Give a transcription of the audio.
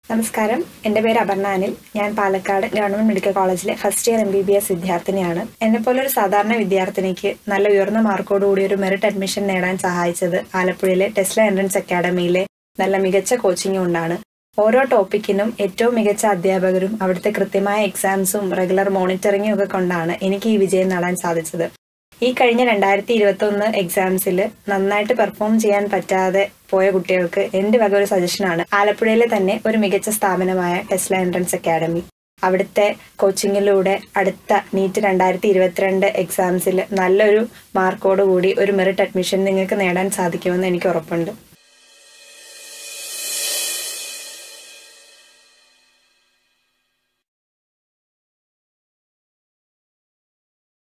നമസ്കാരം എൻ്റെ പേര് അപർണ അനിൽ ഞാൻ പാലക്കാട് ഗവൺമെന്റ് മെഡിക്കൽ കോളേജിലെ first year M B B S വിദ്യാർത്ഥിനിയാണ് എന്നെ പോലെ ഒരു സാധാരണ വിദ്യാർത്ഥിനിക്ക് നല്ല ഉയർന്ന മാർക്കോടുകൂടി ഒരു മെറിറ്റ് അഡ്മിഷൻ നേടാൻ സഹായിച്ചത് ആലപ്പുഴയിലെ ടെസ്ല എൻട്രൻസ് അക്കാഡമിയിലെ നല്ല മികച്ച കോച്ചിങ് കൊണ്ടാണ് ഓരോ ടോപ്പിക്കിനും ഏറ്റവും മികച്ച അധ്യാപകരും അവിടുത്തെ കൃത്യമായ എക്സാംസും റെഗുലർ മോണിറ്ററിങ്ങും ഒക്കെ കൊണ്ടാണ് എനിക്ക് ഈ വിജയം നേടാൻ സാധിച്ചത് ഈ കഴിഞ്ഞ രണ്ടായിരത്തി ഇരുപത്തി ഒന്ന് എക്സാംസിൽ നന്നായിട്ട് പെർഫോം ചെയ്യാൻ പറ്റാതെ പോയ കുട്ടികൾക്ക് എന്റെ വക ഒരു സജഷനാണ് ആലപ്പുഴയിലെ തന്നെ ഒരു മികച്ച സ്ഥാപനമായ ടെസ്ല എൻട്രൻസ് അക്കാഡമി അവിടുത്തെ കോച്ചിങ്ങിലൂടെ അടുത്ത നീറ്റ് രണ്ടായിരത്തി ഇരുപത്തിരണ്ട് എക്സാംസിൽ നല്ലൊരു മാർക്കോട് കൂടി ഒരു മെറിറ്റ് അഡ്മിഷൻ നിങ്ങൾക്ക് നേടാൻ സാധിക്കുമെന്ന് എനിക്ക് ഉറപ്പുണ്ട്